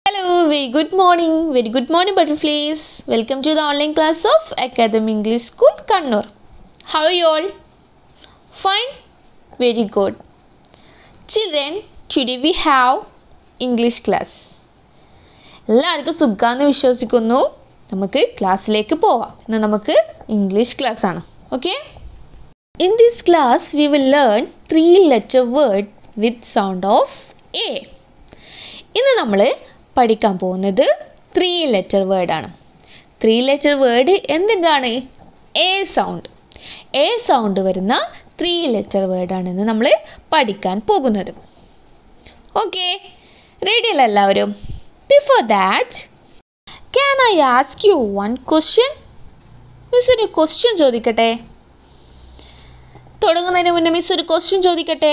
Hello, very good morning. Very good morning, butterflies. Welcome to the online class of Academy English School, Kannur. How are you all? Fine? Very good. Children, today we have English class. എല്ലാവർക്കും സുഖാന്ന് വിശ്വസിക്കുന്നു നമുക്ക് ക്ലാസ്സിലേക്ക് പോവാം ഇന്ന് നമുക്ക് English class ആണ് okay in this class we will learn three letter word with sound of A ഇന്ന് നമ്മൾ പഠിക്കാൻ പോകുന്നത് ത്രീ ലെറ്റർ വേർഡാണ് ത്രീ ലെറ്റർ വേർഡ് എന്തിൻ്റാണ് എ സൗണ്ട് എ സൗണ്ട് വരുന്ന ത്രീ ലെറ്റർ വേർഡാണ് ഇന്ന് നമ്മൾ പഠിക്കാൻ പോകുന്നത് ഓക്കെ റെഡിയല്ല എല്ലാവരും before that can I ask you one question miss ഒരു ക്വസ്റ്റ്യൻ ചോദിക്കട്ടെ തുടങ്ങുന്നതിന് മുന്നേ മിസ് ഒരു ക്വസ്റ്റ്യൻ ചോദിക്കട്ടെ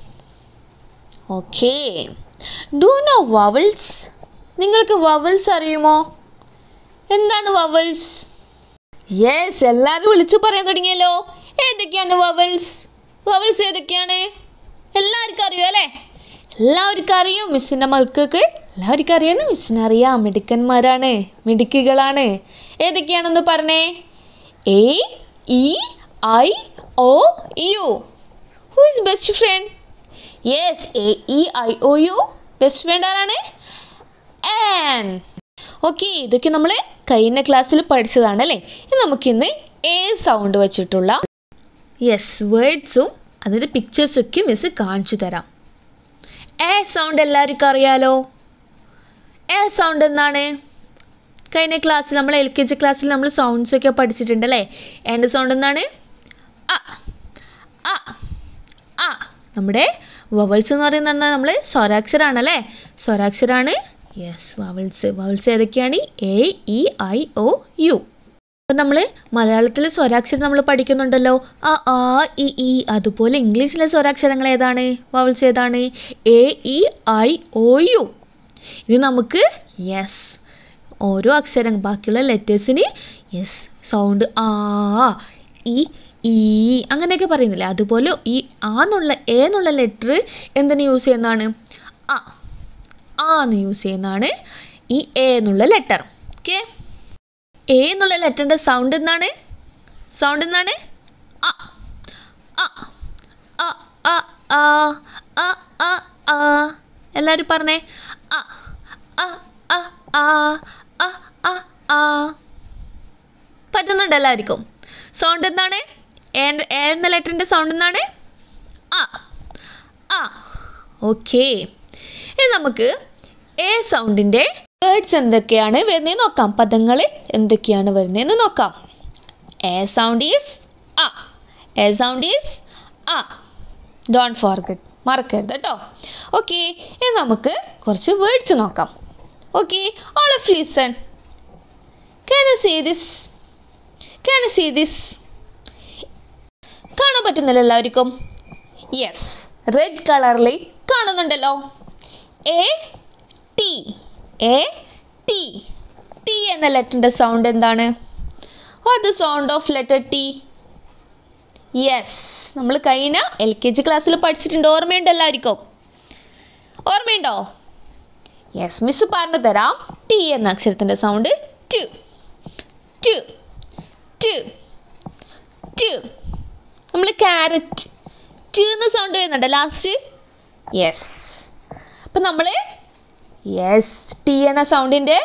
ഓക്കേ ഡു നോ വവൽസ് നിങ്ങൾക്ക് വവൽസ് അറിയുമോ എന്താണ് വവൽസ് യെസ് എല്ലാവരും വിളിച്ചു പറയാൻ തുടങ്ങിയല്ലോ ഏതൊക്കെയാണ് വവൽസ് വവൽസ് ഏതൊക്കെയാണ് എല്ലാവർക്കും അറിയോ അല്ലേ എല്ലാവർക്കും അറിയും മിസ്സിൻ്റെ മക്കൾക്ക് എല്ലാവർക്കും അറിയാമെന്ന് മിസ്സിന് അറിയാം മിടുക്കന്മാരാണ് മിടുക്കികളാണ് ഏതൊക്കെയാണെന്ന് പറഞ്ഞേ A E I O U who is best friend yes A E I O U best friend ആരാണ് ആൻ ഓക്കെ ഇതൊക്കെ നമ്മൾ കഴിഞ്ഞ ക്ലാസ്സിൽ പഠിച്ചതാണ് അല്ലേ ഇനി നമുക്കിന്ന് എ സൗണ്ട് വെച്ചിട്ടുള്ള യെസ് വേർഡ്സും അതിൻ്റെ പിക്ചേഴ്സൊക്കെ മിസ് കാണിച്ചു തരാം എ സൗണ്ട് എല്ലാവർക്കും അറിയാലോ എ സൗണ്ട് എന്താണ് കഴിഞ്ഞ ക്ലാസ്സിൽ നമ്മൾ എൽ കെ ജി ക്ലാസ്സിൽ നമ്മൾ സൗണ്ട്സ് ഒക്കെ പഠിച്ചിട്ടുണ്ട് അല്ലേ എൻ്റെ സൗണ്ട് എന്താണ് അ അ ആ നമ്മുടെ വവൽസ് എന്ന് പറയുന്നത് നമ്മൾ സ്വരാക്ഷരാണല്ലേ സ്വരാക്ഷരാണ് യെസ് വവൽസ് വവൽസ് ഏതൊക്കെയാണ് A E I O U അപ്പം നമ്മൾ മലയാളത്തിലെ സ്വരാക്ഷരം നമ്മൾ പഠിക്കുന്നുണ്ടല്ലോ ആ ആ ഇ ഈ അതുപോലെ ഇംഗ്ലീഷിലെ സ്വരാക്ഷരങ്ങൾ ഏതാണ് വവൽസ് ഏതാണ് A E I O U ഇത് നമുക്ക് യെസ് ഓരോ അക്ഷരം ബാക്കിയുള്ള ലെറ്റേഴ്സിന് യെസ് സൗണ്ട് ആ ഇ ഈ അങ്ങനെയൊക്കെ പറയുന്നില്ലേ അതുപോലെ ഈ ആ എന്നുള്ള എ എന്നുള്ള ലെറ്റർ എന്തിനു യൂസ് ചെയ്യുന്നതാണ് ആ ആ എന്ന് യൂസ് ചെയ്യുന്നതാണ് ഈ എ എന്നുള്ള ലെറ്റർ ഓക്കെ എ എന്നുള്ള ലെറ്ററിൻ്റെ സൗണ്ട് എന്താണ് സൗണ്ട് എന്താണ് ആ ആ ആ ആ ആ ആ ആ ആ എല്ലാവരും പറഞ്ഞേ ആ ആ ആ ആ ആ ആ ആ പറ്റുന്നുണ്ട് എല്ലാവർക്കും സൗണ്ട് എന്താണ് എ എന്ന ലെറ്ററിൻ്റെ സൗണ്ട് എന്താണ് ആ ആ ഓക്കെ ഇനി നമുക്ക് എ സൗണ്ടിൻ്റെ വേർഡ്സ് എന്തൊക്കെയാണ് വരുന്നതെന്ന് നോക്കാം പദങ്ങൾ എന്തൊക്കെയാണ് വരുന്നതെന്ന് നോക്കാം എ സൗണ്ട് ഈസ് ആ എ സൗണ്ട് ഈസ് ആ ഡോണ്ട് ഫോർഗറ്റ് മറക്കരുത് കേട്ടോ ഓക്കെ ഇനി നമുക്ക് കുറച്ച് വേർഡ്സ് നോക്കാം okay all of listen can you see this can you see this കാണാൻ പറ്റുന്നില്ല എല്ലാവർക്കും യെസ് റെഡ് കളറിൽ കാണുന്നുണ്ടല്ലോ A T A T T എന്ന ലെറ്ററിൻ്റെ സൗണ്ട് എന്താണ് what the sound of letter T yes നമ്മൾ കഴിഞ്ഞ എൽ കെ ജി ക്ലാസ്സിൽ പഠിച്ചിട്ടുണ്ട് ഓർമ്മയുണ്ട് എല്ലാവർക്കും ഓർമ്മയുണ്ടോ യെസ് മിസ് പറഞ്ഞു തരാം ടി എന്ന അക്ഷരത്തിൻ്റെ സൗണ്ട് ടു ടു ടു ടു നമ്മൾ ക്യാരറ്റ് ടു എന്ന സൗണ്ട് വരുന്നുണ്ട് ലാസ്റ്റ് യെസ് അപ്പം നമ്മൾ യെസ് ടി എന്ന സൗണ്ടിൻ്റെ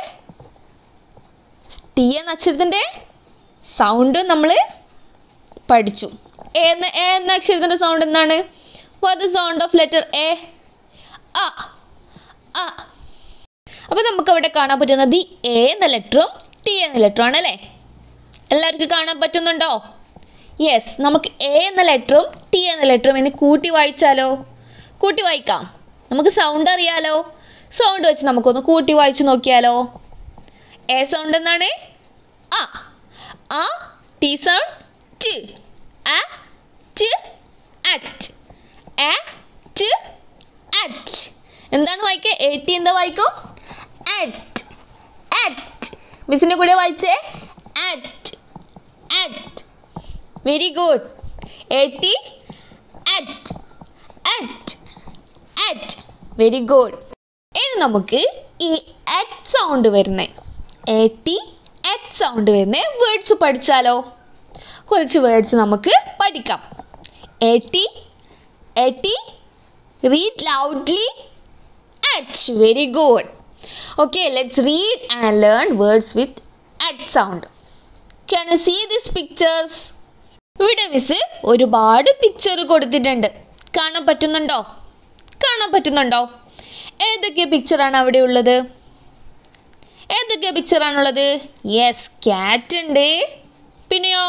ടി എന്ന അക്ഷരത്തിൻ്റെ സൗണ്ട് നമ്മൾ പഠിച്ചു എ എന്ന എ എന്ന അക്ഷരത്തിൻ്റെ സൗണ്ട് എന്താണ് what the sound of letter A ആ ആ അപ്പോൾ നമുക്ക് അവിടെ കാണാൻ പറ്റുന്നത് എ എന്ന ലെറ്ററും ടി എന്ന ലെറ്ററും ആണ് അല്ലേ എല്ലാവർക്കും കാണാൻ പറ്റുന്നുണ്ടോ യെസ് നമുക്ക് എ എന്ന ലെറ്ററും ടി എന്ന ലെറ്ററും ഇനി കൂട്ടി വായിച്ചാലോ കൂട്ടി വായിക്കാം നമുക്ക് സൗണ്ട് അറിയാലോ സൗണ്ട് വെച്ച് നമുക്കൊന്ന് കൂട്ടി വായിച്ച് നോക്കിയാലോ എ സൗണ്ട് എന്താണ് ആ ആ ടി സൗണ്ട് ട് ആ ട് ആക്ട് ആ ട് ആക്ട് എന്താണ് വായിക്കുക എ ടി എന്താ വായിക്കും ആക്ട് ആക്ട് മിസ്സിൻ്റെ കൂടെ വായിച്ചേ act act very good A T act act act very good ഇനി നമുക്ക് ഈ എറ്റ് സൗണ്ട് വരുന്ന എ ടി എറ്റ് സൗണ്ട് വരുന്ന വേർഡ്സ് പഠിച്ചാലോ കുറച്ച് വേർഡ്സ് നമുക്ക് പഠിക്കാം A T A T read loudly H very good okay let's read and learn words with at sound can you see this pictures ഇവിടെ miss ഒരുപാട് picture കൊടുത്തിട്ടുണ്ട് കാണാൻ പറ്റുന്നുണ്ടോ കാണാൻ പറ്റുന്നുണ്ടോ ഏതൊക്കെ പിക്ചറാണ് അവിടെ ഉള്ളത് ഏതൊക്കെ പിക്ചറാണുള്ളത് യെസ് ക്യാറ്റ് ഉണ്ട് പിന്നെയോ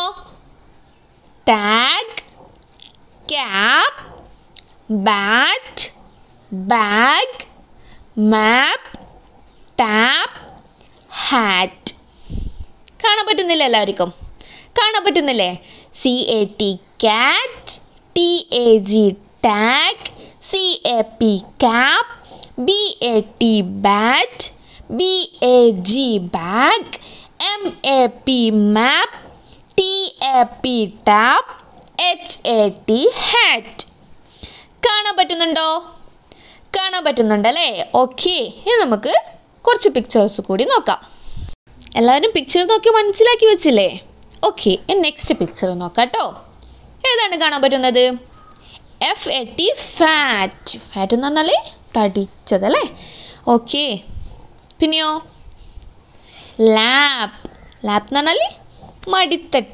tag cap bat bag map tap hat കാണാൻ പറ്റുന്നില്ല എല്ലാവർക്കും കാണാൻ പറ്റുന്നില്ലേ C A T cat T A G tag C A P cap B A T bat B A G bag M A P map T A P tap H A T hat കാണാൻ പറ്റുന്നുണ്ടോ കാണാൻ പറ്റുന്നുണ്ടല്ലേ okay ഇനി നമുക്ക് കുറച്ച് pictures കൂടി നോക്കാം എല്ലാവരും picture നോക്കി മനസ്സിലാക്കി വെച്ചില്ലേ ഓക്കെ നെക്സ്റ്റ് പിക്ചർ നോക്കാം കേട്ടോ ഏതാണ് കാണാൻ പറ്റുന്നത് F A T fat fat എന്ന് പറഞ്ഞാൽ തടിച്ചതല്ലേ ഓക്കെ പിന്നെയോ ലാപ്പ് ലാപ്പ് എന്ന് പറഞ്ഞാൽ മടിത്തട്ട്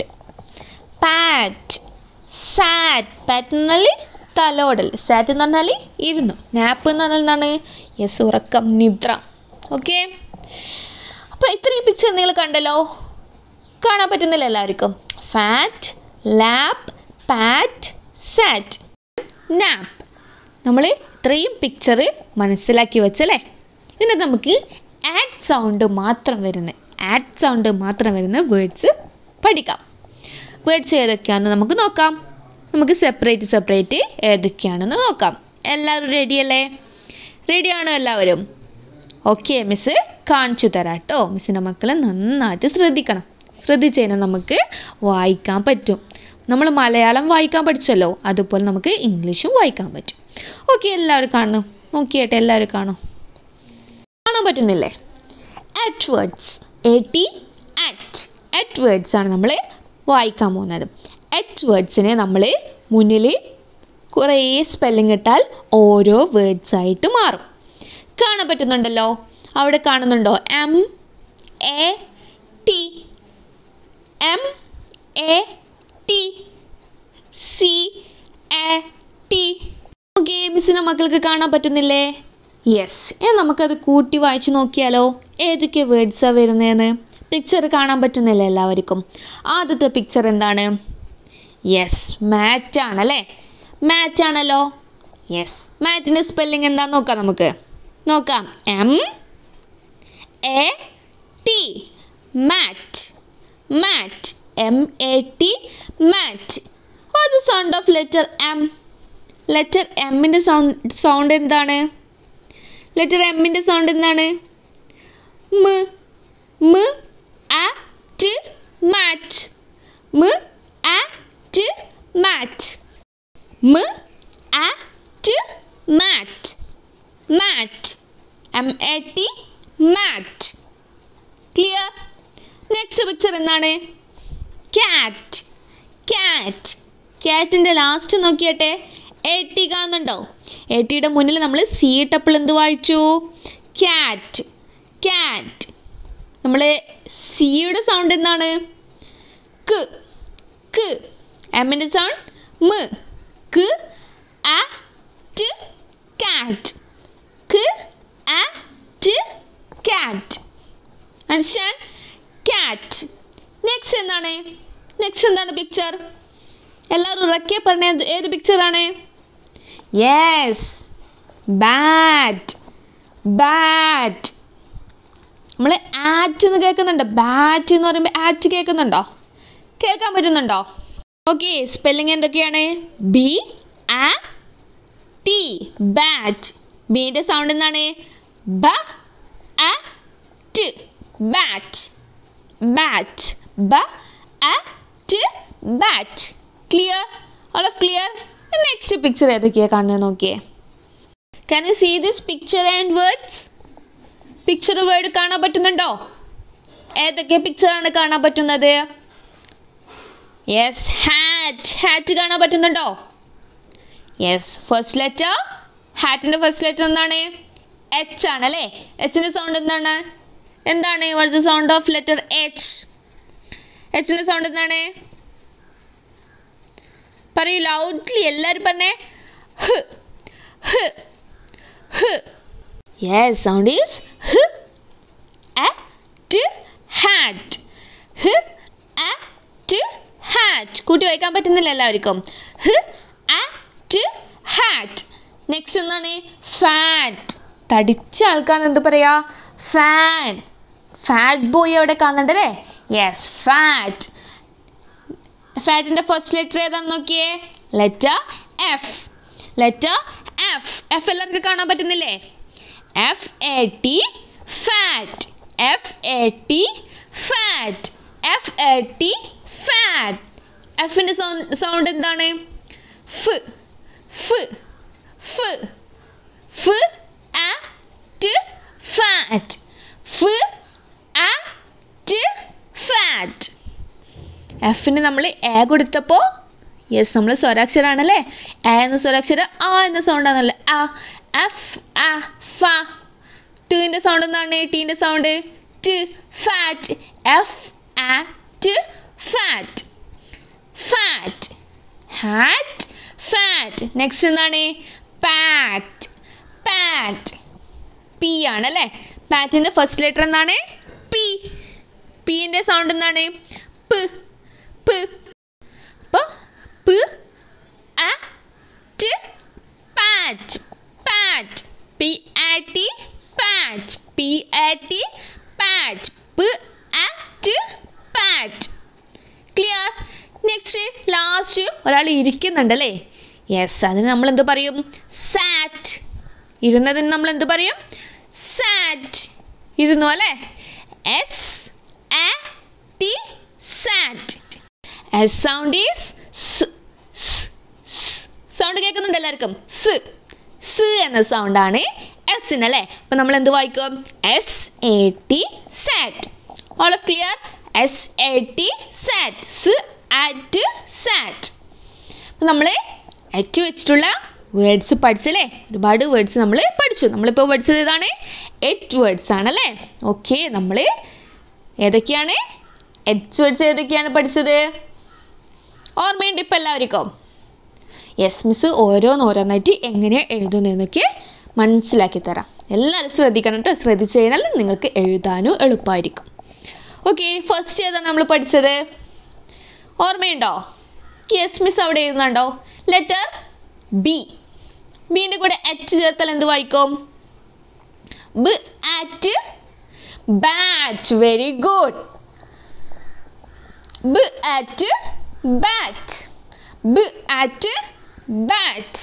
പാറ്റ് സാറ്റ് പാറ്റ് എന്ന് പറഞ്ഞാൽ തലോടൽ സാറ്റ് എന്ന് പറഞ്ഞാൽ ഇരുന്നു നാപ്പ് എന്ന് പറഞ്ഞാൽ എന്താണ് യെസ് ഉറക്കം നിദ്ര ഓക്കെ അപ്പോൾ ഇത്രയും പിക്ചർ നിങ്ങൾ കണ്ടല്ലോ കാണാൻ പറ്റുന്നില്ല എല്ലാവർക്കും fat lap pat sat nap നമ്മൾ ഇത്രയും പിക്ചർ മനസ്സിലാക്കി വെച്ചല്ലേ ഇനി നമുക്ക് ആഡ് സൗണ്ട് മാത്രം വരുന്ന ആഡ് സൗണ്ട് മാത്രം വരുന്ന വേർഡ്സ് പഠിക്കാം വേർഡ്സ് ഏതൊക്കെയാണെന്ന് നമുക്ക് നോക്കാം നമുക്ക് സെപ്പറേറ്റ് സെപ്പറേറ്റ് ഏതൊക്കെയാണെന്ന് നോക്കാം എല്ലാവരും റെഡിയല്ലേ റെഡിയാണോ എല്ലാവരും ഓക്കെ മിസ് കാണിച്ചു തരാം കേട്ടോ മിസ്സിൻ്റെ മക്കളെ നന്നായിട്ട് ശ്രദ്ധിക്കണം ശ്രദ്ധിച്ച് കഴിഞ്ഞാൽ നമുക്ക് വായിക്കാൻ പറ്റും നമ്മൾ മലയാളം വായിക്കാൻ പഠിച്ചല്ലോ അതുപോലെ നമുക്ക് ഇംഗ്ലീഷും വായിക്കാൻ പറ്റും ഓക്കെ എല്ലാവരും കാണും നോക്കിയേട്ടെ എല്ലാവരും കാണും കാണാൻ പറ്റുന്നില്ലേ at words A T at at words ആണ് നമ്മൾ വായിക്കാൻ പോകുന്നത് അറ്റ് വേർഡ്സിനെ നമ്മൾ മുന്നിൽ കുറേ സ്പെല്ലിംഗ് ഇട്ടാൽ ഓരോ വേർഡ്സ് ആയിട്ട് മാറും കാണാൻ പറ്റുന്നുണ്ടല്ലോ അവിടെ കാണുന്നുണ്ടോ M A T M A T C A T okay മിസ്സിൻ്റെ മക്കൾക്ക് കാണാൻ പറ്റുന്നില്ലേ യെസ് ഇനി നമുക്കത് കൂട്ടി വായിച്ച് നോക്കിയാലോ ഏതൊക്കെ വേർഡ്സാണ് വരുന്നതെന്ന് പിക്ചർ കാണാൻ പറ്റുന്നില്ല എല്ലാവർക്കും ആദ്യത്തെ പിക്ചർ എന്താണ് യെസ് മാറ്റ് ആണല്ലേ മാറ്റ് ആണല്ലോ യെസ് മാറ്റിൻ്റെ സ്പെല്ലിംഗ് എന്താന്ന് നോക്കാം നമുക്ക് നോക്കാം M A T mat mat M A T mat അത് sound of letter M letter എമ്മിൻ്റെ സൗണ്ട് സൗണ്ട് എന്താണ് ലെറ്റർ എമ്മിൻ്റെ സൗണ്ട് എന്താണ് മ് മ് ആ ട് മാറ്റ് മ് ആ ട് മാറ്റ് മ് ആ ട് mat mat M A T mat clear next picture എന്താണ് ക്യാറ്റ് ക്യാറ്റ് ക്യാറ്റിൻ്റെ ലാസ്റ്റ് നോക്കിയട്ടെ എ ടി കാണുന്നുണ്ടോ എ ടിയുടെ മുന്നിൽ നമ്മൾ സി ഇട്ടപ്പോൾ എന്ത് വായിച്ചു ക്യാറ്റ് ക്യാറ്റ് നമ്മൾ സിയുടെ സൗണ്ട് എന്താണ് ക് ക് എമ്മിൻ്റെ സൗണ്ട് മ് ക് ആ ട് കാറ്റ് ക് ആ ട് കാറ്റ് അണ്ടർസ്റ്റാൻഡ് കാറ്റ് നെക്സ്റ്റ് എന്താണ് നെക്സ്റ്റ് എന്താണ് പിക്ചർ എല്ലാവരും ഉറക്കെ പറഞ്ഞ ഏത് പിക്ചറാണ് യെസ് ബാറ്റ് ബാറ്റ് നമ്മൾ ആറ്റ് എന്ന് കേൾക്കുന്നുണ്ട് ബാറ്റ് എന്ന് പറയുമ്പോൾ ആറ്റ് കേൾക്കുന്നുണ്ടോ കേൾക്കാൻ പറ്റുന്നുണ്ടോ ഓക്കെ സ്പെല്ലിംഗ് എന്തൊക്കെയാണ് ബി ആ ടി ബാറ്റ് ബിയുടെ സൗണ്ട് എന്താണ് ബ ആ ട് ബാറ്റ് ബാറ്റ് ബ ആ ട് bat clear all of clear next picture ഏതൊക്കെയാണ് കാണുന്നത് നോക്കിയേ can you see this picture and words picture word കാണാൻ പറ്റുന്നുണ്ടോ ഏതൊക്കെ പിക്ചറാണ് കാണാൻ പറ്റുന്നത് യെസ് ഹാറ്റ് ഹാറ്റ് കാണാൻ പറ്റുന്നുണ്ടോ യെസ് ഫസ്റ്റ് ലെറ്റർ ഹാറ്റിൻ്റെ ഫസ്റ്റ് ലെറ്റർ എന്താണ് എച്ച് ആണ് അല്ലേ എച്ചിൻ്റെ സൗണ്ട് എന്താണ് എന്താണ് what's the sound of letter H എച്ചിൻ്റെ സൗണ്ട് എന്താണ് പറയൂ ലൗഡ്ലി എല്ലാവരും പറഞ്ഞേ ഹ് ഹ് ഹ് യെസ് സൗണ്ട് ഈസ് ഹ് അറ്റ് ഹാറ്റ് ഹ് അറ്റ് ഹാറ്റ് കൂട്ടി വായിക്കാൻ പറ്റുന്നില്ല എല്ലാവർക്കും ഹ് അറ്റ് ഹാറ്റ് നെക്സ്റ്റ് എന്താണ് ഫാറ്റ് തടിച്ച ആൾക്കാർ എന്ത് പറയാ ഫാൻ ഫാറ്റ് ബോയ് അവിടെ കാണുന്നുണ്ടല്ലേ യെസ് ഫാറ്റ് ഫാറ്റിൻ്റെ ഫസ്റ്റ് ലെറ്റർ ഏതാണെന്ന് നോക്കിയേ letter F letter F F എല്ലാവർക്കും കാണാൻ പറ്റുന്നില്ലേ F A T fat F A T fat F A T fat എഫിൻ്റെ സൗണ്ട് സൗണ്ട് എന്താണ് ഫ് ഫ് ഫ് ഫ് ആ ട് ഫാറ്റ് ഫ് ആ ട് ഫാറ്റ് എഫിന് നമ്മൾ എ കൊടുത്തപ്പോൾ യെസ് നമ്മൾ സ്വരാക്ഷരാണല്ലേ എ എന്ന സ്വരാക്ഷരം ആ എന്ന സൗണ്ടാണല്ലേ ആ എഫ് ആ ഫ ടുവിൻ്റെ സൗണ്ട് എന്താണ് ടീൻ്റെ സൗണ്ട് ട് ഫാറ്റ് എഫ് ആ ട് fat fat hat fat next എന്താണ് പാറ്റ് പാറ്റ് പി ആണല്ലേ പാറ്റിൻ്റെ ഫസ്റ്റ് ലെറ്റർ എന്താണ് പി പീൻ്റെ സൗണ്ട് എന്താണ് പ് പ് അപ്പോൾ പ് അ ട് pat pat P A T pat P A T pat പ് അ ട് പാറ്റ് ക്ലിയർ നെക്സ്റ്റ് ലാസ്റ്റ് ഒരാൾ ഇരിക്കുന്നുണ്ടല്ലേ യെസ് അതിന് നമ്മൾ എന്ത് പറയും സാറ്റ് ഇരുന്നതിന് നമ്മൾ എന്ത് പറയും സാറ്റ് ഇരുന്നു അല്ലേ S A T sat S sound is sound കേൾക്കുന്നുണ്ട് എല്ലാവർക്കും സ് സ് എന്ന സൗണ്ടാണ് എസിന് അല്ലേ അപ്പം നമ്മൾ എന്ത് വായിക്കും S A T sat all of clear S A T sat സ് ആറ്റ് സാറ്റ് അപ്പം നമ്മൾ എറ്റ് വെച്ചിട്ടുള്ള വേർഡ്സ് പഠിച്ചല്ലേ ഒരുപാട് വേർഡ്സ് നമ്മൾ പഠിച്ചു നമ്മളിപ്പോൾ പഠിച്ചത് ഏതാണ് എറ്റ് വേർഡ്സ് ആണല്ലേ ഓക്കെ നമ്മൾ ഏതൊക്കെയാണ് എറ്റ് വേർഡ്സ് ഏതൊക്കെയാണ് പഠിച്ചത് ഓർമ്മയുണ്ട് ഇപ്പം എല്ലാവർക്കും യെസ് മിസ് ഓരോന്നോരോന്നായിട്ട് എങ്ങനെയാണ് എഴുതുന്നതെന്നൊക്കെ മനസ്സിലാക്കി തരാം എല്ലാവരും ശ്രദ്ധിക്കണം കേട്ടോ ശ്രദ്ധിച്ചു കഴിഞ്ഞാൽ നിങ്ങൾക്ക് എഴുതാനും എളുപ്പമായിരിക്കും ഓക്കെ ഫസ്റ്റ് ഏതാണ് നമ്മൾ പഠിച്ചത് ഓർമ്മയുണ്ടോ യെസ് മിസ് അവിടെ എഴുതുന്നുണ്ടോ ലെറ്റർ ബി ബീൻ്റെ കൂടെ എച്ച് ചേർത്താൽ എന്ത് വായിക്കും ബ് ആറ്റ് ബാറ്റ് വെരി ഗുഡ് ബ് ആറ്റ് ബാറ്റ് ബ് at bat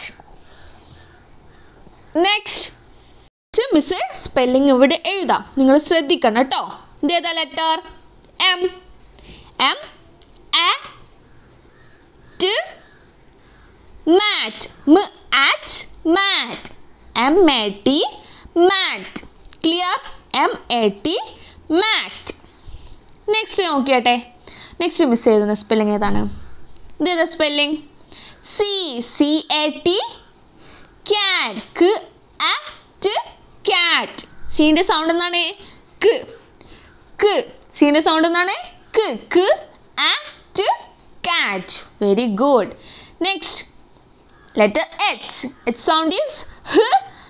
next miss spelling ഇവിടെ എഴുതാം നിങ്ങൾ ശ്രദ്ധിക്കണം കേട്ടോ ഇതേതാ ലെറ്റർ എം എം എ ട് മാറ്റ് മ at mat M A T mat clear M A T mat next നോക്കിയാട്ടെ നെക്സ്റ്റ് മിസ് എഴുതുന്ന സ്പെല്ലിംഗ് ഏതാണ് ഇതേതാ spelling C C A T cat ക് ആറ്റ് ക്യാറ്റ് സീൻ്റെ സൗണ്ട് എന്താണ് ക് ക് സീൻ്റെ സൗണ്ട് എന്താണ് ക് ക് at cat very good next letter H H sound is ഹ്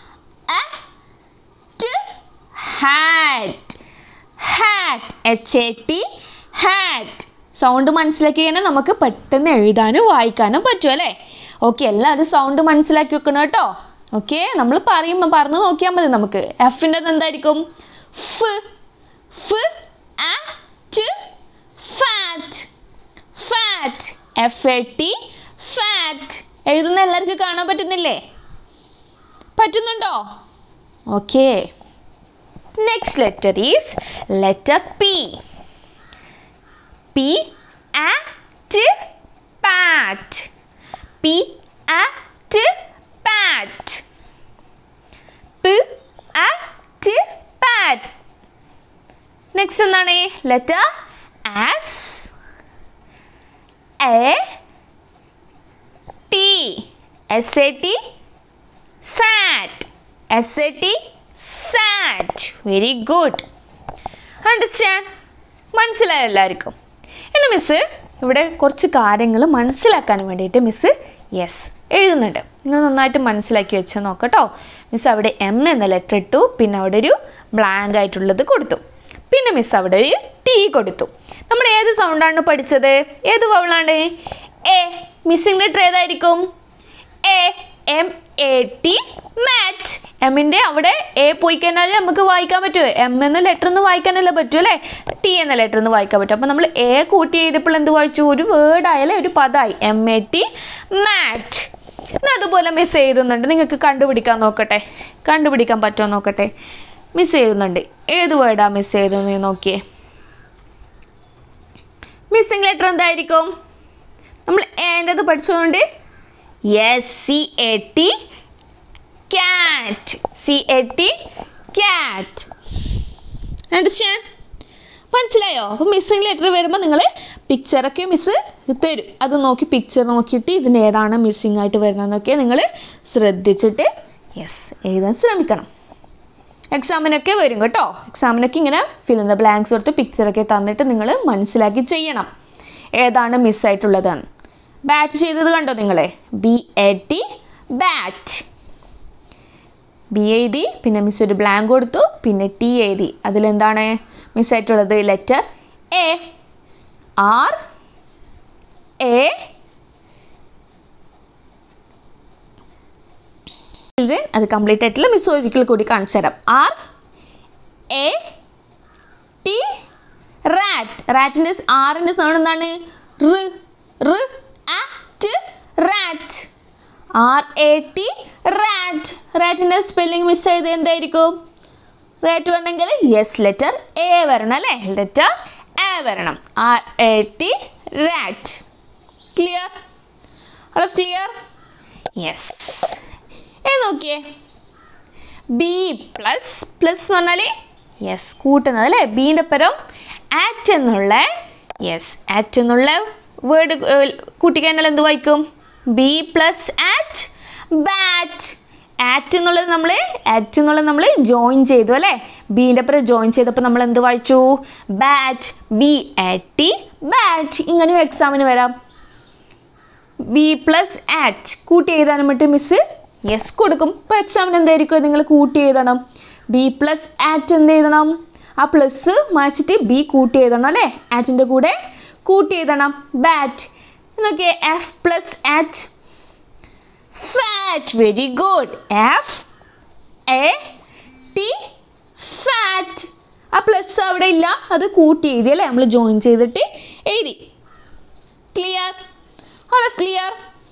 at hat hat H A T hat sound മനസ്സിലാക്കി കഴിഞ്ഞാൽ നമുക്ക് പെട്ടെന്ന് എഴുതാനും വായിക്കാനും പറ്റും അല്ലേ ഓക്കെ എല്ലാവരും സൗണ്ട് മനസ്സിലാക്കി വെക്കണം കേട്ടോ ഓക്കെ നമ്മൾ പറയുമ്പോൾ പറഞ്ഞു നോക്കിയാൽ മതി നമുക്ക് എഫിൻ്റെ എന്തായിരിക്കും ഫ് ഫ് at fat fat F A T fat എഴുതുന്ന എല്ലാവർക്കും കാണാൻ പറ്റുന്നില്ലേ പറ്റുന്നുണ്ടോ okay next letter is letter P P at pat P at pat പ് ആറ്റ് പാറ്റ് നെക്സ്റ്റ് എന്താണ് letter S A T S A T sat S A T sat very good understand മനസ്സിലായോ എല്ലാവർക്കും ഇനി മിസ്സ് ഇവിടെ കുറച്ച് കാര്യങ്ങൾ മനസ്സിലാക്കാൻ വേണ്ടിയിട്ട് മിസ്സ് യെസ് എഴുതുന്നുണ്ട് നിങ്ങൾ നന്നായിട്ട് മനസ്സിലാക്കി വെച്ച് നോക്കട്ടോ മിസ്സ് അവിടെ എം എന്ന ലെറ്റർ ഇട്ടു പിന്നെ അവിടെ ഒരു ബ്ലാങ്ക് ആയിട്ടുള്ളത് കൊടുത്തു പിന്നെ മിസ്സ് അവിടെ ഒരു ടി കൊടുത്തു നമ്മൾ ഏത് സൗണ്ടാണ് പഠിച്ചത് ഏത് വവളാണ് എ മിസ്സിംഗ് ലെറ്റർ ഏതായിരിക്കും A M A T mat എമ്മിൻ്റെ അവിടെ എ പോയി കഴിഞ്ഞാൽ നമുക്ക് വായിക്കാൻ പറ്റുമോ എം എന്ന ലെറ്റർ ഒന്ന് വായിക്കാനല്ലേ പറ്റൂ അല്ലേ ടി എന്ന ലെറ്റർ ഒന്ന് വായിക്കാൻ പറ്റും അപ്പോൾ നമ്മൾ എ കൂട്ടി ചെയ്തപ്പോൾ എന്ത് വായിച്ചു ഒരു വേർഡ് ആയാലേ ഒരു പദമായി എം എ ടി മാറ്റ് എന്നാൽ അതുപോലെ മിസ് എഴുതുന്നുണ്ട് നിങ്ങൾക്ക് കണ്ടുപിടിക്കാൻ നോക്കട്ടെ കണ്ടുപിടിക്കാൻ പറ്റുമോ നോക്കട്ടെ മിസ് എഴുതുന്നുണ്ട് ഏത് വേർഡാണ് മിസ് ചെയ്തതെന്ന് നോക്കിയേ മിസ്സിംഗ് ലെറ്റർ എന്തായിരിക്കും നമ്മൾ ഏൻ്റെത് പഠിച്ചതുകൊണ്ട് yes C A T cat C A T cat understand മനസ്സിലായോ അപ്പോൾ മിസ്സിംഗ് ലെറ്റർ വരുമ്പോൾ നിങ്ങൾ പിക്ചറൊക്കെ മിസ്സ് തരും അത് നോക്കി പിക്ചർ നോക്കിയിട്ട് ഇതിന് ഏതാണ് മിസ്സിംഗ് ആയിട്ട് വരുന്നതെന്നൊക്കെ നിങ്ങൾ ശ്രദ്ധിച്ചിട്ട് യെസ് എഴുതാൻ ശ്രമിക്കണം എക്സാമിനൊക്കെ വരും കേട്ടോ എക്സാമിനൊക്കെ ഇങ്ങനെ ഫിൽ ഇൻ ദ ബ്ലാങ്ക്സ് കൊടുത്ത് പിക്ചറൊക്കെ തന്നിട്ട് നിങ്ങൾ മനസ്സിലാക്കി ചെയ്യണം ഏതാണ് മിസ്സായിട്ടുള്ളതെന്ന് ബാറ്റ് ചെയ്തത് കണ്ടോ നിങ്ങൾ B A T bat B എഴുതി പിന്നെ മിസ് ഒരു ബ്ലാങ്ക് കൊടുത്തു പിന്നെ ടി എഴുതി അതിലെന്താണ് മിസ്സായിട്ടുള്ളത് letter A R A children അത് കംപ്ലീറ്റ് ആയിട്ടുള്ള മിസ് ഒരിക്കൽ കൂടി കാണിച്ചു തരാം ആർ എ ടി റാറ്റ് റാറ്റിൻ്റെ ആറിൻ്റെ സൗണ്ട് എന്താണ് റ് റ് at rat R A T rat റാറ്റിൻ്റെ സ്പെല്ലിംഗ് മിസ് ചെയ്ത് എന്തായിരിക്കും റാറ്റ് വരണമെങ്കിൽ യെസ് ലെറ്റർ എ വരണം അല്ലേ ലെറ്റർ എ വരണം R A T rat clear hello clear yes ഏ നോക്കിയേ ബി പ്ലസ് പ്ലസ് എന്ന് പറഞ്ഞാൽ യെസ് കൂട്ടുന്നത് അല്ലേ ബീൻ്റെ പരം ആറ്റ് എന്നുള്ള യെസ് ആറ്റ് എന്നുള്ള വേർഡ് കൂട്ടിക്കഴിഞ്ഞാൽ എന്ത് വായിക്കും B plus at bat at എന്നുള്ളത് നമ്മൾ ആറ്റ് എന്നുള്ളത് നമ്മൾ ജോയിൻ ചെയ്തു അല്ലേ ബീൻ്റെ അപ്പുറം ജോയിൻ ചെയ്തപ്പോൾ നമ്മൾ എന്ത് വായിച്ചു ബാറ്റ് ബി ആറ്റ് ബാറ്റ് ഇങ്ങനെയും എക്സാമിന് വരാം ബി പ്ലസ് ആറ്റ് കൂട്ടി എഴുതാനും വേണ്ടി മിസ് യെസ് കൊടുക്കും ഇപ്പോൾ എക്സാമിന് എന്തായിരിക്കും നിങ്ങൾ കൂട്ടി എഴുതണം ബി പ്ലസ് ആറ്റ് എന്ത് എഴുതണം ആ പ്ലസ് മാച്ചിട്ട് ബി കൂട്ടി എഴുതണം അല്ലേ ആറ്റിൻ്റെ കൂടെ കൂട്ടി എഴുതണം ബാറ്റ് നോക്കിയേ F plus at fat very good F A T fat ആ പ്ലസ് അവിടെ ഇല്ല അത് കൂട്ടി എഴുതി അല്ലേ നമ്മൾ ജോയിൻ ചെയ്തിട്ട് എഴുതി ക്ലിയർ ഹലോ ക്ലിയർ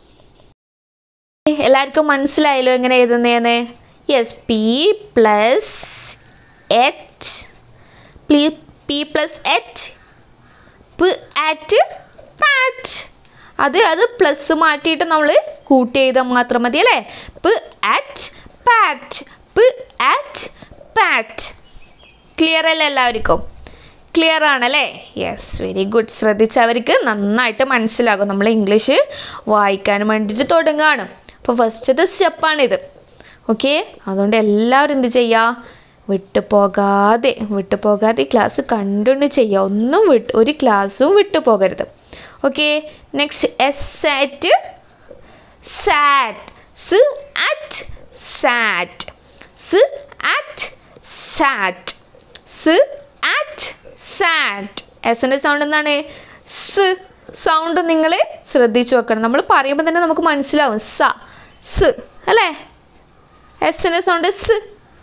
എല്ലാവർക്കും മനസ്സിലായല്ലോ എങ്ങനെ എഴുതുന്നതെന്ന് yes P plus H P P plus H പ് ആറ്റ് പാറ്റ് അത് അത് പ്ലസ് മാറ്റിയിട്ട് നമ്മൾ കൂട്ടി എഴുതാൻ മാത്രം മതി അല്ലേ പ് ആറ്റ് പാറ്റ് പ് ആറ്റ് പാറ്റ് ക്ലിയർ അല്ലേ എല്ലാവർക്കും ക്ലിയർ ആണല്ലേ യെസ് വെരി ഗുഡ് ശ്രദ്ധിച്ചവർക്ക് നന്നായിട്ട് മനസ്സിലാകും നമ്മൾ ഇംഗ്ലീഷ് വായിക്കാൻ വേണ്ടിയിട്ട് തുടങ്ങുകയാണ് അപ്പോൾ ഫസ്റ്റത്തെ സ്റ്റെപ്പാണിത് ഓക്കെ അതുകൊണ്ട് എല്ലാവരും എന്ത് ചെയ്യുക വിട്ടു പോകാതെ വിട്ടു പോകാതെ ക്ലാസ് കണ്ടുകൊണ്ട് ചെയ്യുക ഒന്നും വിട്ട് ഒരു ക്ലാസ്സും വിട്ടു പോകരുത് okay next S at sat സ് അറ്റ് സാറ്റ് സ് അറ്റ് സാറ്റ് സ് അറ്റ് സാറ്റ് എസിൻ്റെ സൗണ്ട് എന്താണ് സ് സൗണ്ട് നിങ്ങൾ ശ്രദ്ധിച്ചു വെക്കണം നമ്മൾ പറയുമ്പോൾ തന്നെ നമുക്ക് മനസ്സിലാവും സ സ് അല്ലേ എസിൻ്റെ സൗണ്ട് സ്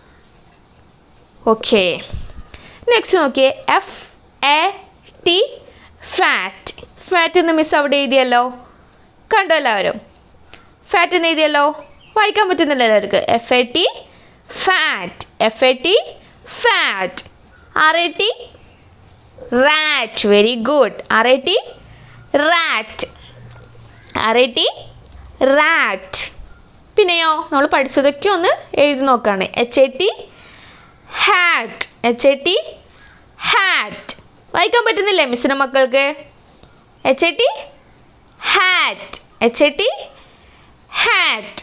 ഓക്കെ നെക്സ്റ്റ് നോക്കിയേ F A T fat fat എന്ന് മിസ് അവിടെ എഴുതിയല്ലോ കണ്ടോ എല്ലാവരും ഫാറ്റ് എന്ന് എഴുതിയല്ലോ വായിക്കാൻ പറ്റുന്നില്ല എല്ലാവർക്ക് F A T fat F A T fat R A T rat very good R A T rat R A T rat പിന്നെയോ നമ്മൾ പഠിച്ചതൊക്കെ ഒന്ന് എഴുതി നോക്കുകയാണ് H A T hat H A T hat വായിക്കാൻ പറ്റുന്നില്ലേ മിസ്സിൻ്റെ മക്കൾക്ക് H A T hat H A T hat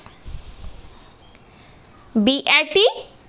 B A T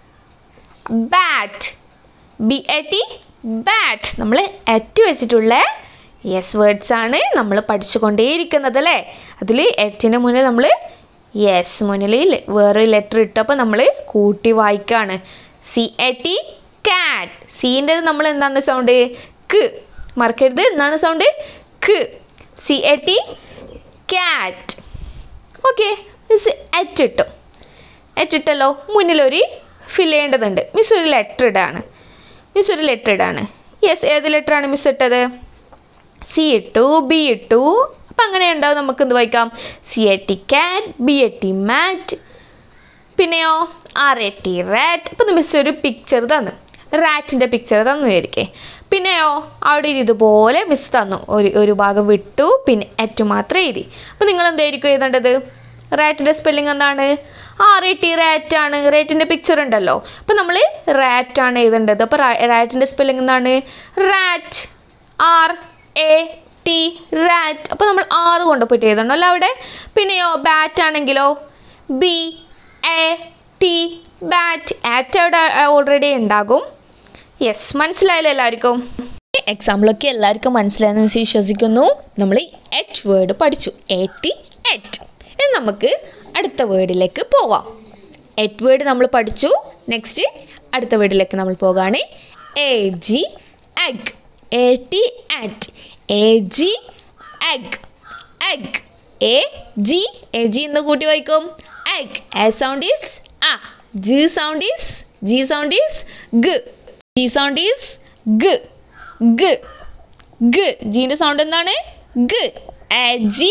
bat B A T bat നമ്മൾ എറ്റ് വെച്ചിട്ടുള്ള യെസ് വേർഡ്സ് ആണ് നമ്മൾ പഠിച്ചുകൊണ്ടേയിരിക്കുന്നത് അല്ലേ അതിൽ എറ്റിന് മുന്നിൽ നമ്മൾ യെസ് മുന്നിൽ വേറെ ലെറ്റർ ഇട്ടപ്പോൾ നമ്മൾ കൂട്ടി വായിക്കുകയാണ് സി എ ടി കാറ്റ് സീൻ്റെ നമ്മൾ എന്താണ് സൗണ്ട് ക് മറക്കരുത് എന്താണ് സൗണ്ട് ക് C A T cat okay miss at ഇട്ടു എറ്റ് ഇട്ടല്ലോ മുന്നിലൊരു ഫിൽ ചെയ്യേണ്ടതുണ്ട് മിസ് ഒരു ലെറ്റർ ഇടാണ് മിസ് ഒരു ലെറ്റർ ഇടാണ് യെസ് ഏത് ലെറ്ററാണ് മിസ് ഇട്ടത് സി ഇട്ടു ബി ഇട്ടു അപ്പം അങ്ങനെ ഉണ്ടാവും നമുക്ക് എന്ത് വായിക്കാം C A T cat B A T mat പിന്നെയോ ആർ എ ടി റാറ്റ് ഇപ്പം മിസ് ഒരു പിക്ചർ തന്നു റാറ്റിൻ്റെ പിക്ചർ തന്നു വിചാരിക്കേ പിന്നെയോ അവിടെ ഒരു ഇതുപോലെ മിസ് തന്നു ഒരു ഒരു ഭാഗം വിട്ടു പിന്നെ എറ്റ് മാത്രം എഴുതി അപ്പം നിങ്ങൾ എന്തായിരിക്കും എഴുതേണ്ടത് റാറ്റിൻ്റെ സ്പെല്ലിംഗ് എന്താണ് ആർ എ ടി റാറ്റ് ആണ് റാറ്റിൻ്റെ പിക്ചർ ഉണ്ടല്ലോ അപ്പം നമ്മൾ റാറ്റ് ആണ് എഴുതേണ്ടത് അപ്പോൾ റാറ്റിൻ്റെ സ്പെല്ലിംഗ് എന്താണ് rat R A T rat അപ്പോൾ നമ്മൾ ആറ് കൊണ്ടുപോയിട്ട് എഴുതണമല്ലോ അവിടെ പിന്നെയോ ബാറ്റ് ആണെങ്കിലോ B A T bat at അവിടെ ഓൾറെഡി ഉണ്ടാകും യെസ് മനസ്സിലായല്ലോ എല്ലാവർക്കും എക്സാമ്പിളൊക്കെ എല്ലാവർക്കും മനസ്സിലായെന്ന് മിസ് വിശ്വസിക്കുന്നു നമ്മൾ എച്ച് വേർഡ് പഠിച്ചു എ ടി എറ്റ് ഇനി നമുക്ക് അടുത്ത വേർഡിലേക്ക് പോവാം എറ്റ് വേർഡ് നമ്മൾ പഠിച്ചു നെക്സ്റ്റ് അടുത്ത വേർഡിലേക്ക് നമ്മൾ പോകുകയാണ് A G egg A T at A G egg egg A G A G എന്ന് കൂട്ടി വായിക്കും എഗ് എ സൗണ്ട് ഈസ് ആ G sound is G sound is ഗ ജി സൗണ്ട് ഈസ് ഗ ഗ ഗ ജീൻ്റെ സൗണ്ട് എന്താണ് ഗ A G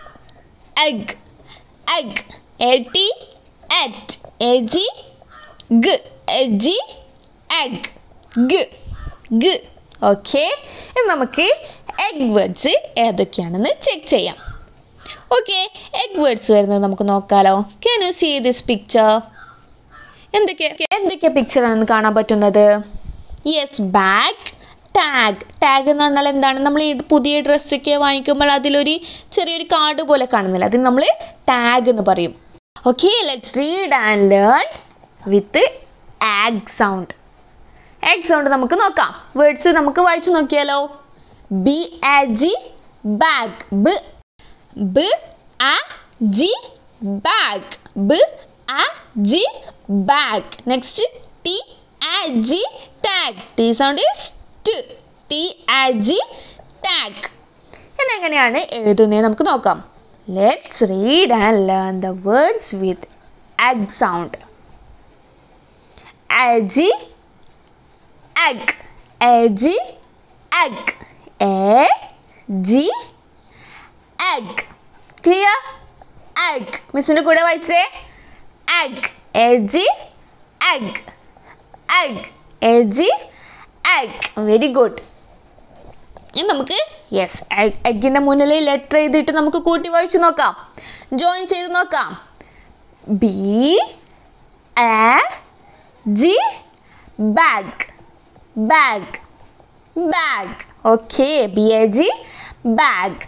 egg egg A T at A G ഗ എ ജി എഗ് ഗ ഗ ഓക്കെ ഇനി നമുക്ക് എഗ് വേർഡ്സ് ഏതൊക്കെയാണെന്ന് ചെക്ക് ചെയ്യാം ഓക്കെ എഗ് വേർഡ്സ് വരുന്നത് നമുക്ക് നോക്കാലോ can you see this picture എന്തൊക്കെ എന്തൊക്കെ പിക്ചറാണെന്ന് കാണാൻ പറ്റുന്നത് യെസ് ബാഗ് ടാഗ് ടാഗ് എന്ന് പറഞ്ഞാൽ എന്താണ് നമ്മൾ ഈ പുതിയ ഡ്രസ്സൊക്കെ വാങ്ങിക്കുമ്പോൾ അതിലൊരു ചെറിയൊരു കാർഡ് പോലെ കാണുന്നില്ല അതിന് നമ്മൾ ടാഗ് എന്ന് പറയും okay let's read and learn with ag sound ag sound നമുക്ക് നോക്കാം വേർഡ്സ് നമുക്ക് വായിച്ചു നോക്കിയാലോ ബി എ ജി ബാഗ് ബ് ബ് ആ ജി ബാഗ് ബ് A G bag next T A G tag T sound is ട് ടി ആ ജി ടാഗ് എന്നെങ്ങനെയാണ് എഴുതുന്നത് നമുക്ക് നോക്കാം let's read and learn the words with egg sound a g egg a g egg a g egg clear egg മിസ്സിൻ്റെ കൂടെ വായിച്ചേ egg a g egg egg a g egg very good ഇനി നമുക്ക് yes എഗ്ഗിൻ്റെ മുന്നിൽ letter എഴുതിയിട്ട് നമുക്ക് കൂട്ടി വായിച്ച് നോക്കാം ജോയിൻ ചെയ്ത് നോക്കാം B A G bag bag bag okay B A G bag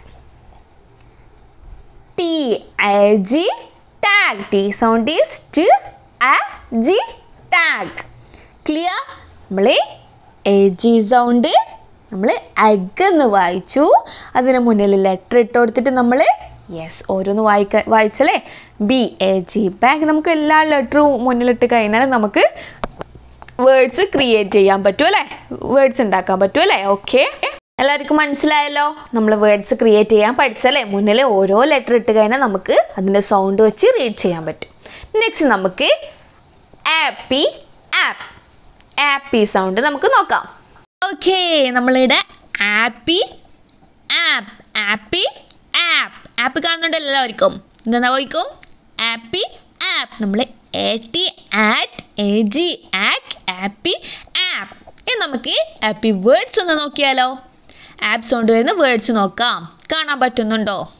T A G tag T sound is ട് എ ജി ടാഗ് ക്ലിയർ നമ്മൾ എ ജി സൗണ്ട് നമ്മൾ അഗ് എന്ന് വായിച്ചു അതിന് മുന്നിൽ ലെറ്റർ ഇട്ട് കൊടുത്തിട്ട് നമ്മൾ യെസ് ഓരോന്ന് വായിക്ക വായിച്ചല്ലേ ബി എ ജി ബാഗ് നമുക്ക് എല്ലാ ലെറ്ററും മുന്നിലിട്ട് കഴിഞ്ഞാൽ നമുക്ക് വേർഡ്സ് ക്രിയേറ്റ് ചെയ്യാൻ പറ്റും അല്ലേ വേർഡ്സ് ഉണ്ടാക്കാൻ പറ്റും അല്ലേ ഓക്കെ എല്ലാവർക്കും മനസ്സിലായല്ലോ നമ്മൾ വേർഡ്സ് ക്രിയേറ്റ് ചെയ്യാൻ പഠിച്ചല്ലേ മുന്നിൽ ഓരോ ലെറ്റർ ഇട്ട് കഴിഞ്ഞാൽ നമുക്ക് അതിൻ്റെ സൗണ്ട് വെച്ച് റീഡ് ചെയ്യാൻ പറ്റും നെക്സ്റ്റ് നമുക്ക് ആപ്പി ആപ്പ് ആപ്പി സൗണ്ട് നമുക്ക് നോക്കാം ഓക്കെ നമ്മളിവിടെ A P ap A P ap ap കാണുന്നുണ്ടല്ലോ എല്ലാവർക്കും എന്താ വായിക്കും ആപ്പി ആപ്പ് നമ്മൾ A T at A G ആക്ക് ആപ്പി ആപ്പ് ഇനി നമുക്ക് ആപ്പി വേർഡ്സ് ഒന്ന് നോക്കിയാലോ ആപ്പ് സൗണ്ട് വരുന്ന വേർഡ്സ് നോക്കാം കാണാൻ പറ്റുന്നുണ്ടോ ഓക്കേ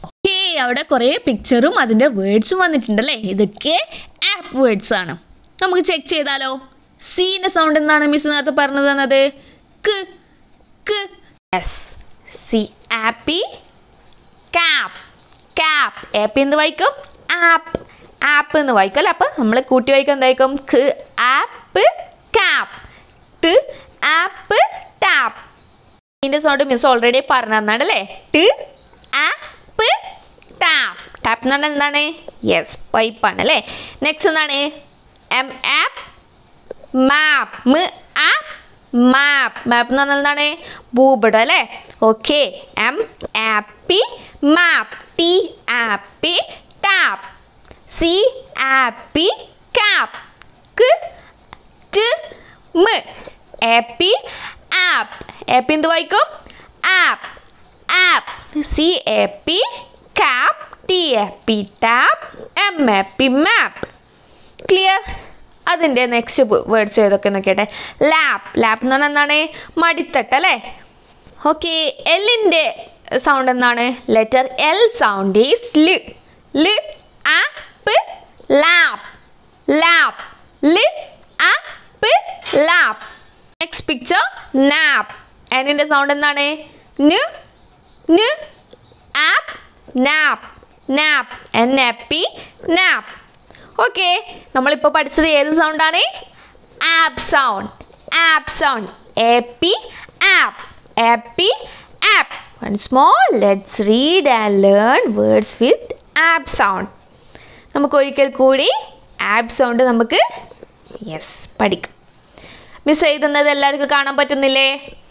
അവിടെ കുറേ പിക്ചറും അതിൻ്റെ വേർഡ്സും വന്നിട്ടുണ്ടല്ലേ ഇതൊക്കെ ആപ്പ് വേർഡ്സ് ആണ് നമുക്ക് ചെക്ക് ചെയ്താലോ സീൻ്റെ സൗണ്ട് എന്താണ് മിസ് നേരത്തെ പറഞ്ഞു തന്നത് ക്ക് ക്ക് യെസ് സി ആപ്പി കാപ്പ് കാപ്പ് ആപ്പ് എന്ത് വായിക്കും ആപ്പ് ആപ്പ് എന്ന് വായിക്കും അല്ലേ അപ്പം നമ്മൾ കൂട്ടി വായിക്കും എന്തായിരിക്കും ക്ക് ആപ്പ് കാപ്പ് ട് ആപ്പ് ടാപ്പ് ഇതിൻ്റെ സൗണ്ട് മിസ് ഓൾറെഡി പറഞ്ഞു തന്നാണ് അല്ലേ ട് ആപ്പ് ടാപ്പ് ടാപ്പ് എന്ന് പറഞ്ഞാൽ എന്താണ് യെസ് പൈപ്പാണ് അല്ലേ നെക്സ്റ്റ് എന്താണ് എം ആപ്പ് മാപ്പ് മ് ആപ്പ് മാപ്പ് മാപ്പ് എന്ന് പറഞ്ഞാൽ എന്താണ് ഭൂപടം അല്ലേ okay M A P map T A P tap C A P cap ക്ക് ട് മ് ആപ്പി ആപ്പ് ആപ്പ് എന്ത് വായിക്കും ap ap C A P cap T A P tap M A P map clear അതിൻ്റെ നെക്സ്റ്റ് വേർഡ്സ് ഏതൊക്കെ നോക്കിയട്ടെ ലാപ്പ് ലാപ്പ് എന്ന് പറഞ്ഞാൽ എന്താണ് മടിത്തട്ട് അല്ലേ ഓക്കെ എല്ലിൻ്റെ സൗണ്ട് എന്താണ് ലെറ്റർ എൽ സൗണ്ട് ഈസ് ല് ല് ആപ്പ് ലാപ്പ് ലാപ്പ് ല് ap lap next picture nap എന്നിൻ്റെ സൗണ്ട് എന്താണ് ന് ന് ap nap nap N A P nap okay നമ്മളിപ്പോൾ പഠിച്ചത് ഏത് സൗണ്ടാണ് ap sound ap sound A P ap A P ap once more let's read and learn words with ap sound നമുക്ക് ഒരിക്കൽ കൂടി ആപ്പ് സൗണ്ട് നമുക്ക് യെസ് പഠിക്കാം മിസ് എഴുതുന്നത് എല്ലാവർക്കും കാണാൻ പറ്റുന്നില്ലേ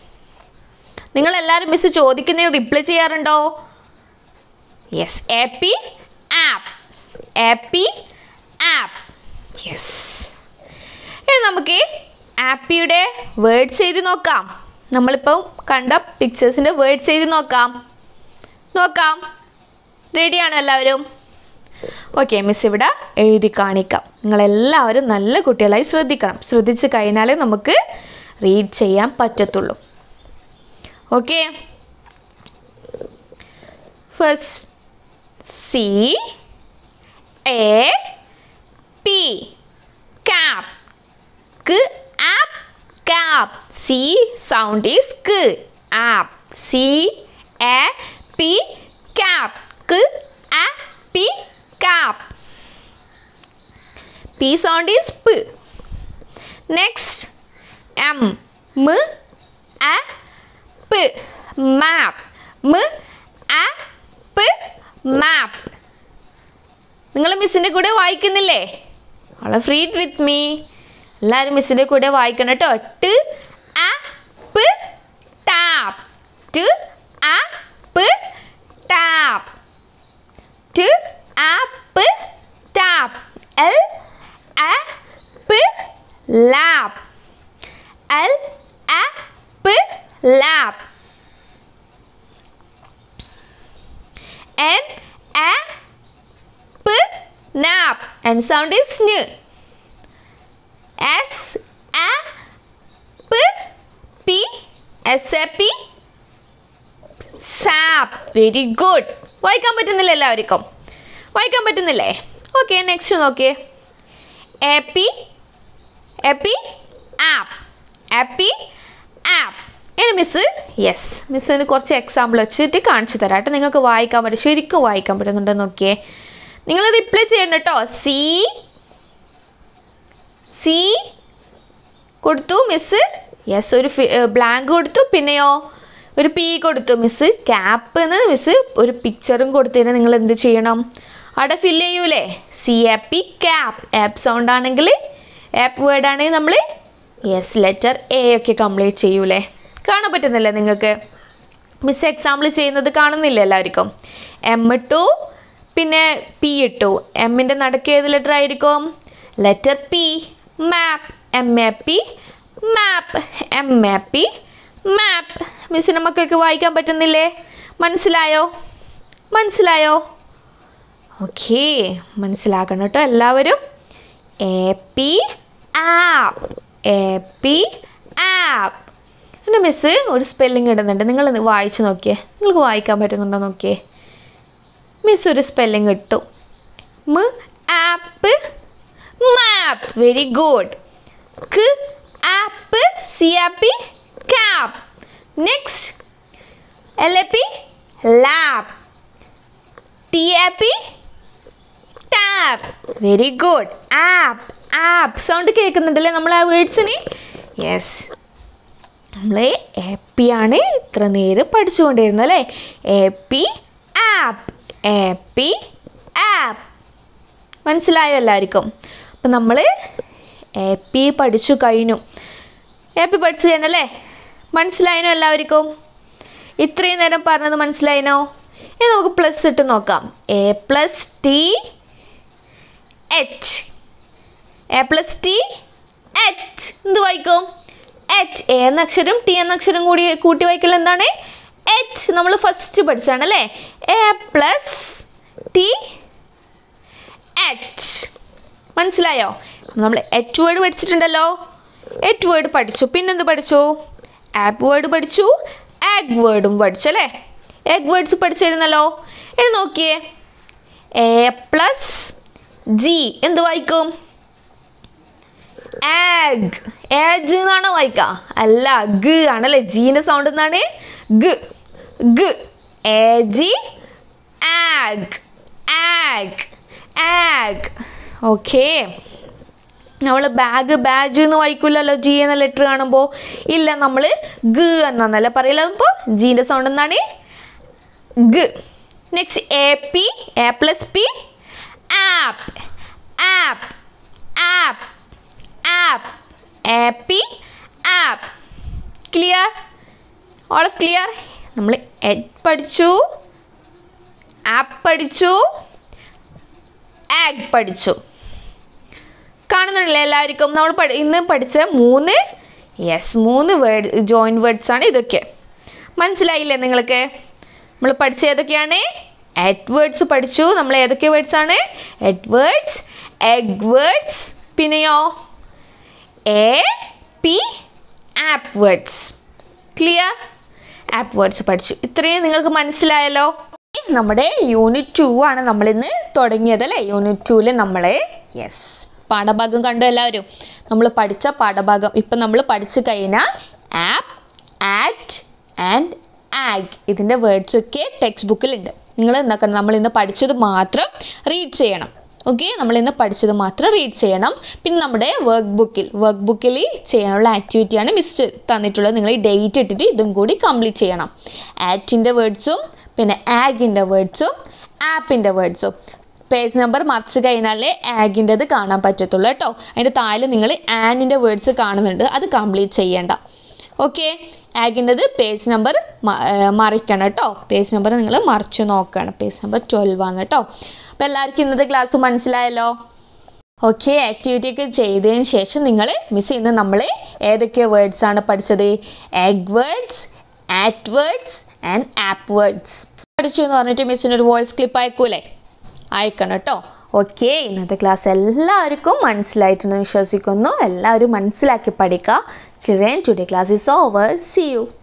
നിങ്ങൾ എല്ലാവരും മിസ് ചോദിക്കുന്നതിന് റിപ്ലൈ ചെയ്യാറുണ്ടോ yes A P ap A P ap yes ഇനി നമുക്ക് ആപ്പിയുടെ വേർഡ്സ് എഴുതി നോക്കാം നമ്മളിപ്പം കണ്ട പിക്ചേഴ്സിൻ്റെ വേർഡ്സ് എഴുതി നോക്കാം നോക്കാം റെഡിയാണോ എല്ലാവരും ഓക്കെ മിസ് ഇവിടെ എഴുതി കാണിക്കാം നിങ്ങളെല്ലാവരും നല്ല കുട്ടികളായി ശ്രദ്ധിക്കണം ശ്രദ്ധിച്ച് കഴിഞ്ഞാലേ നമുക്ക് റീഡ് ചെയ്യാൻ പറ്റത്തുള്ളൂ okay first C A P cap k app cap c sound is k app c a p cap k a p cap p sound is p next m m a p map m a p map നിങ്ങൾ മിസ്സിൻ്റെ കൂടെ വായിക്കുന്നില്ലേ അവളെ free with me എല്ലാവരും മിസ്സിൻ്റെ കൂടെ വായിക്കണം കേട്ടോ ട് ആ പ് tap ട് ആ പ് ടാപ്പ് ട് ആ പ് ടാപ്പ് എൽ ആ പ് ലാപ്പ് എൽ ആ പ് lap N A p nap and sound is n s a p p s a p sap very good വായിക്കാൻ പറ്റുന്നില്ല എല്ലാവർക്കും വായിക്കാൻ പറ്റുന്നില്ലേ ഓക്കെ നെക്സ്റ്റ് നോക്കിയേ A P A P ap A P ap ഇനി miss yes മിസ്സിന് കുറച്ച് എക്സാമ്പിൾ വെച്ചിട്ട് കാണിച്ചു തരാം കേട്ടോ നിങ്ങൾക്ക് വായിക്കാൻ പറ്റും ശരിക്കും വായിക്കാൻ പറ്റുന്നുണ്ടോ നോക്കിയേ നിങ്ങൾ റിപ്ലൈ ചെയ്യണം കേട്ടോ സി സി കൊടുത്തു മിസ് യെസ് ഒരു ബ്ലാങ്ക് കൊടുത്തു പിന്നെയോ ഒരു പി കൊടുത്തു മിസ് ക്യാപ്പ് എന്ന് മിസ് ഒരു പിക്ചറും കൊടുത്തതിന് നിങ്ങൾ എന്ത് ചെയ്യണം അവിടെ ഫില്ല് ചെയ്യൂലേ C Appy cap ap sound ആണെങ്കിൽ ആപ്പ് വേർഡ് ആണെങ്കിൽ നമ്മൾ യെസ് ലെറ്റർ എ ഒക്കെ കംപ്ലീറ്റ് ചെയ്യൂലേ കാണാൻ പറ്റുന്നില്ലേ നിങ്ങൾക്ക് മിസ് എക്സാമ്പിൾ ചെയ്യുന്നത് കാണുന്നില്ല എല്ലാവർക്കും എം ഇട്ടു പിന്നെ പി ഇട്ടു എമ്മിൻ്റെ നടുക്ക് ഏത് ലെറ്റർ ആയിരിക്കും letter P map M A P map M A P map മിസ്സിന് മക്കൾക്ക് വായിക്കാൻ പറ്റുന്നില്ലേ മനസ്സിലായോ മനസ്സിലായോ ഓക്കേ മനസ്സിലാക്കണം കേട്ടോ എല്ലാവരും A P ap A P ap എൻ്റെ മിസ്സ് ഒരു സ്പെല്ലിംഗ് ഇടുന്നുണ്ട് നിങ്ങൾ വായിച്ച് നോക്കിയേ നിങ്ങൾക്ക് വായിക്കാൻ പറ്റുന്നുണ്ടോ നോക്കിയേ മിസ് ഒരു സ്പെല്ലിംഗ് ഇട്ടു മ് ആപ്പ് മാപ്പ് വെരി ഗുഡ് ക്ക് ap C Appy cap next L A P lap T A P tap very good ap ap sound കേൾക്കുന്നുണ്ടല്ലേ നമ്മൾ ആ വേർഡ്സിന് യെസ് നമ്മൾ എ പി ആണ് ഇത്ര നേരം പഠിച്ചുകൊണ്ടിരുന്നത് അല്ലേ A P ap A P ap മനസ്സിലായോ എല്ലാവർക്കും അപ്പം നമ്മൾ എ പി പഠിച്ചു കഴിഞ്ഞു എ പി പഠിച്ചു കഴിഞ്ഞല്ലേ മനസ്സിലായിനോ എല്ലാവർക്കും ഇത്രയും നേരം പറഞ്ഞത് മനസ്സിലായിനോ ഇനി നമുക്ക് പ്ലസ് ഇട്ട് നോക്കാം A plus T H A plus T H എന്ത് വായിക്കും എച്ച് എ എന്ന അക്ഷരം ടി എന്ന അക്ഷരം കൂടി കൂട്ടി വായിക്കൽ എന്താണ് എച്ച് നമ്മൾ ഫസ്റ്റ് പഠിച്ചാണ് അല്ലേ എ പ്ലസ് ടി എച്ച് മനസ്സിലായോ നമ്മൾ എച്ച് വേർഡ് പഠിച്ചിട്ടുണ്ടല്ലോ എച്ച് വേർഡ് പഠിച്ചു പിന്നെന്ത് പഠിച്ചു ആപ്പ് വേർഡ് പഠിച്ചു ആഗ് വേർഡും പഠിച്ചു അല്ലേ എഗ് വേർഡ്സ് പഠിച്ചിരുന്നല്ലോ ഇനി നോക്കിയേ എ പ്ലസ് ജി എന്ത് വായിക്കും ആഗ് ഏജ് എന്നാണോ വായിക്കുക അല്ല ഗ ആണല്ലേ ജീൻ്റെ സൗണ്ട് എന്താണ് ഗ ഗ A G ag ag ag okay നമ്മൾ ബാഗ് ബാജ് എന്ന് വായിക്കില്ലല്ലോ ജി എന്ന ലെറ്റർ കാണുമ്പോൾ ഇല്ല നമ്മൾ ഗ എന്നല്ല പറയില്ല അപ്പോൾ ജീൻ്റെ സൗണ്ട് എന്താണ് ഗ next A P A plus P ap ap ap ap A P ap clear all of clear നമ്മൾ എഡ് പഠിച്ചു ആപ്പ് പഠിച്ചു ആഗ് പഠിച്ചു കാണുന്നുണ്ടല്ലേ എല്ലാവർക്കും നമ്മൾ പഠി ഇന്ന് പഠിച്ച മൂന്ന് യെസ് മൂന്ന് വേർഡ് ജോയിൻറ്റ് വേർഡ്സ് ആണ് ഇതൊക്കെ മനസ്സിലായില്ലേ നിങ്ങൾക്ക് നമ്മൾ പഠിച്ച ഏതൊക്കെയാണ് വേർഡ്സ് പഠിച്ചു നമ്മൾ ഏതൊക്കെ വേർഡ്സ് ആണ് വേർഡ്സ് എഗ് വേർഡ്സ് പിന്നെയോ A P ap words clear ap words പഠിച്ചു ഇത്രയും നിങ്ങൾക്ക് മനസ്സിലായല്ലോ നമ്മുടെ യൂണിറ്റ് ടു ആണ് നമ്മളിന്ന് തുടങ്ങിയത് അല്ലേ യൂണിറ്റ് ടുവിൽ നമ്മൾ യെസ് പാഠഭാഗം കണ്ടു എല്ലാവരും നമ്മൾ പഠിച്ച പാഠഭാഗം ഇപ്പം നമ്മൾ പഠിച്ചു കഴിഞ്ഞാൽ ആപ്പ് ആക്ട് ആൻഡ് ആഗ് ഇതിൻ്റെ വേർഡ്സൊക്കെ ടെക്സ്റ്റ് ബുക്കിലുണ്ട് നിങ്ങൾ എന്താക്കണം നമ്മൾ ഇന്ന് പഠിച്ചത് മാത്രം റീഡ് ചെയ്യണം ഓക്കെ നമ്മൾ ഇന്ന് പഠിച്ചത് മാത്രം റീഡ് ചെയ്യണം പിന്നെ നമ്മുടെ വർക്ക് ബുക്കിൽ വർക്ക് ബുക്കിൽ ചെയ്യാനുള്ള ആക്ടിവിറ്റിയാണ് മിസ് തന്നിട്ടുള്ളത് നിങ്ങൾ ഈ ഡേറ്റ് ഇട്ടിട്ട് ഇതും കൂടി കംപ്ലീറ്റ് ചെയ്യണം ആക്റ്റിൻ്റെ വേർഡ്സും പിന്നെ ആഗിൻ്റെ വേർഡ്സും ആപ്പിൻ്റെ വേർഡ്സും പേജ് നമ്പർ മറിച്ച് കഴിഞ്ഞാലേ ആഗിൻ്റെത് കാണാൻ പറ്റത്തുള്ളൂ കേട്ടോ അതിൻ്റെ താഴെ നിങ്ങൾ ആനിൻ്റെ വേർഡ്സ് കാണുന്നുണ്ട് അത് കംപ്ലീറ്റ് ചെയ്യേണ്ട ഓക്കെ ആഗിൻ്റെത് പേജ് നമ്പർ മറിക്കണം കേട്ടോ പേജ് നമ്പർ നിങ്ങൾ മറിച്ച് നോക്കണം പേജ് നമ്പർ ട്വൽവ് ആണ് കേട്ടോ അപ്പോൾ എല്ലാവർക്കും ഇന്നത്തെ ക്ലാസ് മനസ്സിലായല്ലോ ഓക്കെ ആക്ടിവിറ്റി ഒക്കെ ചെയ്തതിന് ശേഷം നിങ്ങൾ മിസ് ഇന്ന് നമ്മൾ ഏതൊക്കെ വേർഡ്സ് ആണ് പഠിച്ചത് eg words at words and ap words പഠിച്ചു എന്ന് പറഞ്ഞിട്ട് മിസ്സിന് ഒരു വോയിസ് ക്ലിപ്പ് അയക്കൂലേ അയക്കണം കേട്ടോ ഓക്കെ ഇന്നത്തെ ക്ലാസ് എല്ലാവർക്കും മനസ്സിലായിട്ടുണ്ടെന്ന് വിശ്വസിക്കുന്നു എല്ലാവരും മനസ്സിലാക്കി പഠിക്കുക children today class is over see U